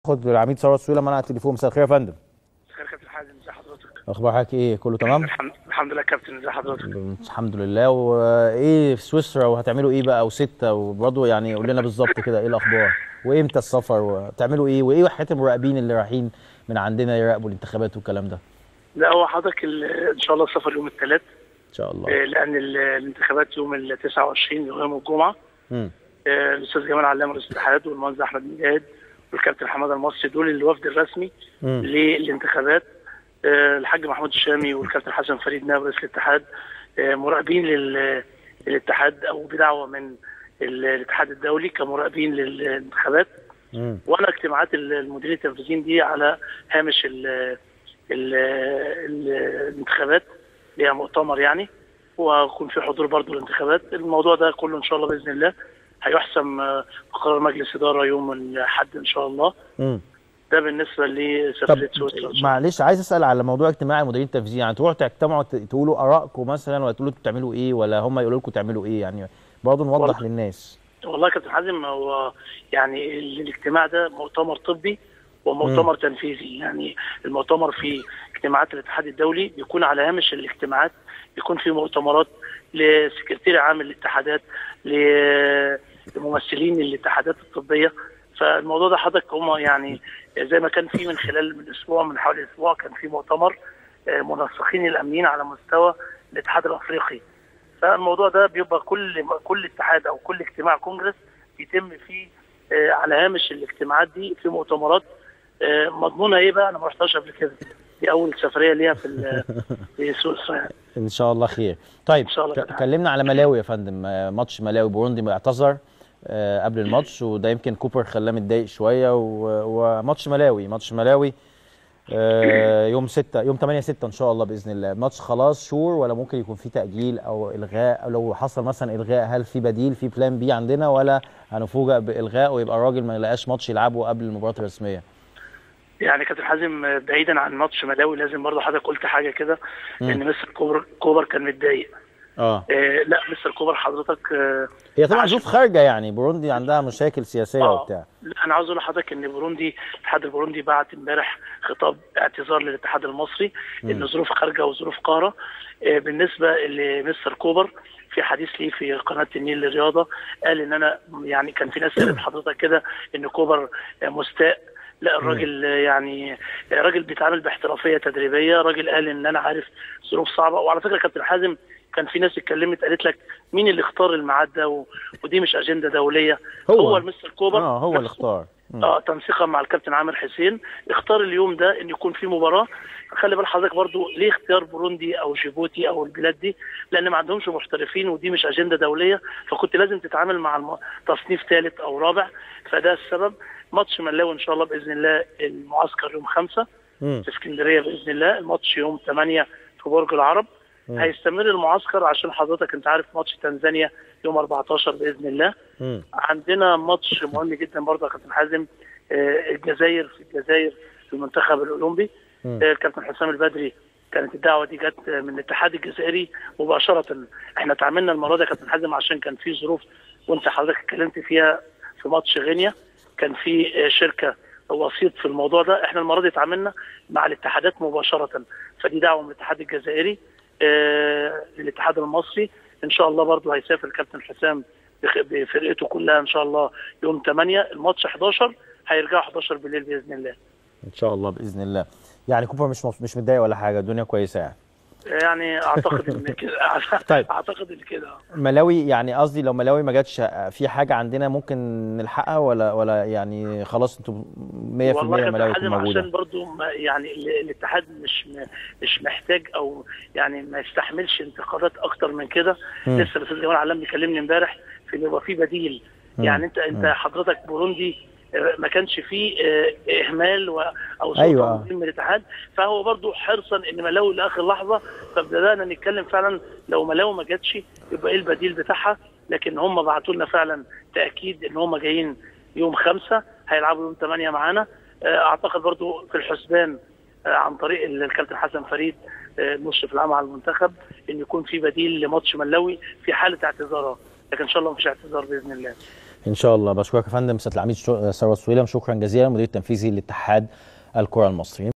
خد العميد ثروت سويلة معانا على التليفون مساء الخير يا فندم خير كابتن حازم ازي حضرتك اخبار حضرتك ايه كله تمام الحمد, الحمد لله كابتن ازي حضرتك الحمد لله وايه في سويسرا وهتعملوا ايه بقى وستة وبرضه يعني قول لنا بالظبط كده ايه الاخبار وامتى السفر وتعملوا ايه وايه حكايه المراقبين اللي رايحين من عندنا يراقبوا الانتخابات والكلام ده لا هو حضرتك ال- ان شاء الله السفر يوم الثلاث ان شاء الله لان ال- الانتخابات يوم ال 29 يوم الجمعه امم آه، الاستاذ جمال علام رئيس الاتحاد والمهندس احمد مجاهد والكابتن حماده المصري دول الوفد الرسمي مم. للانتخابات آه، الحاج محمود الشامي والكابتن حسن فريد نائب رئيس الاتحاد آه، مراقبين لل- للاتحاد او بدعوه من ال- الاتحاد الدولي كمراقبين للانتخابات امم وانا اجتماعات ال- المديرين التنفيذيين دي على هامش ال ال ال الانتخابات ليها مؤتمر يعني ويكون في حضور برضه الانتخابات الموضوع ده كله ان شاء الله باذن الله هيحسم آه، بقرار مجلس اداره يوم الاحد ان شاء الله امم ده بالنسبه طب لسفريه سويسرا إن شاء الله. معلش عايز اسال على موضوع اجتماع المديرين التنفيذيين يعني تروحوا تجتمعوا ت- تقولوا ارائكم مثلا ولا تقولوا انتوا بتعملوا ايه ولا هم يقولوا لكم تعملوا ايه يعني برضه نوضح والله. للناس والله يا كابتن حازم هو يعني ال- الاجتماع ده مؤتمر طبي ومؤتمر تنفيذي يعني المؤتمر في اجتماعات الاتحاد الدولي بيكون على هامش الاجتماعات بيكون في مؤتمرات لسكرتير عام الاتحادات ل- لممثلين الاتحادات الطبيه فالموضوع ده حضرتك هم يعني زي ما كان في من خلال من اسبوع من حوالي اسبوع كان في مؤتمر آه، منسقين الامنيين على مستوى الاتحاد الافريقي فالموضوع ده بيبقى كل كل اتحاد او كل اجتماع كونجرس بيتم فيه آه، على هامش الاجتماعات دي في مؤتمرات آه، مضمونها ايه بقى انا ما رحتهاش قبل كده دي اول سفريه ليها في ال- في سويسرا يعني ان شاء الله خير طيب إن شاء الله ك- كده. كلمنا على ملاوي يا فندم آه، ماتش ملاوي بوروندي اعتذر آه، قبل الماتش وده يمكن كوبر خلاه متضايق شويه و- وماتش ملاوي ماتش ملاوي آه، يوم 6 يوم 8 6 ان شاء الله باذن الله الماتش خلاص شور ولا ممكن يكون في تاجيل او الغاء أو لو حصل مثلا الغاء هل في بديل في بلان بي عندنا ولا هنفوجئ بالغاء ويبقى الراجل ما يلاقاش ماتش يلعبه قبل المباراه الرسميه يعني كابتن حازم آه، بعيدا عن ماتش ملاوي لازم برضه حضرتك قلت حاجه كده ان مستر كوبر كوبر كان متضايق اه آه، لا مستر كوبر حضرتك آه، هي طبعا عشان- ظروف خارجه يعني بوروندي عندها مشاكل سياسيه آه. وبتاع لا انا عاوز اقول لحضرتك ان بوروندي الاتحاد البوروندي بعت امبارح خطاب اعتذار للاتحاد المصري ان ظروف خارجه وظروف قاره آه، بالنسبه لمستر كوبر في حديث ليه في قناه النيل للرياضه قال ان انا يعني كان في ناس قالت حضرتك كده ان كوبر آه، مستاء لا الراجل آه، يعني آه، راجل بيتعامل باحترافيه تدريبيه راجل قال ان انا عارف ظروف صعبه وعلى فكره كابتن حازم كان في ناس اتكلمت قالت لك مين اللي اختار الميعاد ده و... ودي مش اجنده دوليه هو. هو المستر كوبر اه هو اللي نفسه. اختار مم. اه تنسيقا مع الكابتن عامر حسين اختار اليوم ده ان يكون في مباراه خلي بال حضرتك برضو ليه اختيار بوروندي او جيبوتي او البلاد دي لان ما عندهمش محترفين ودي مش اجنده دوليه فكنت لازم تتعامل مع الم... تصنيف ثالث او رابع فده السبب ماتش ملاوي ان شاء الله باذن الله المعسكر يوم خمسة مم. في اسكندريه باذن الله الماتش يوم 8 في برج العرب هيستمر المعسكر عشان حضرتك انت عارف ماتش تنزانيا يوم 14 باذن الله مم. عندنا ماتش مهم جدا برضه يا كابتن حازم آه، الجزائر في الجزائر في المنتخب الاولمبي مم. آه، الكابتن حسام البدري كانت الدعوه دي جت من الاتحاد الجزائري مباشره احنا تعاملنا المره دي يا كابتن حازم عشان كان في ظروف وانت حضرتك اتكلمت فيها في ماتش غينيا كان في آه، شركه وسيط في الموضوع ده احنا المره دي اتعاملنا مع الاتحادات مباشره فدي دعوه من الاتحاد الجزائري آه، للاتحاد المصري ان شاء الله برضو هيسافر الكابتن حسام بخ- بفرقته كلها ان شاء الله يوم 8 الماتش 11 هيرجعوا 11 بالليل باذن الله ان شاء الله باذن الله يعني كوبر مش مبس- مش متضايق ولا حاجه الدنيا كويسه يعني يعني اعتقد ان كده طيب. اعتقد ان كده ملاوي يعني قصدي لو ملاوي ما جاتش في حاجه عندنا ممكن نلحقها ولا ولا يعني خلاص انتوا 100% والله يا ملاوي كابتن تكون حازم عشان موجوده برضو ما يعني ال- الاتحاد مش م- مش محتاج او يعني ما يستحملش انتقادات اكتر من كده مم. لسه الاستاذ جمال علام بيكلمني امبارح في ان يبقى في بديل مم. يعني انت انت مم. حضرتك بوروندي آه، ما كانش فيه آه، اهمال و- او سلطه أيوة. من الاتحاد فهو برضو حرصا ان ملاوي لاخر لحظه فبدانا نتكلم فعلا لو ملاوي ما جاتش يبقى ايه البديل بتاعها لكن هم بعتوا لنا فعلا تاكيد ان هم جايين يوم خمسة هيلعبوا يوم 8 معانا آه، اعتقد برضو في الحسبان آه، عن طريق ال- الكابتن حسن فريد آه، المشرف العام على المنتخب ان يكون في بديل لماتش ملاوي في حاله اعتذارات لكن ان شاء الله مفيش اعتذار باذن الله ان شاء الله بشكرك يا فندم سياده العميد ثروت سويلم شكرا جزيلا مدير التنفيذي لاتحاد الكره المصري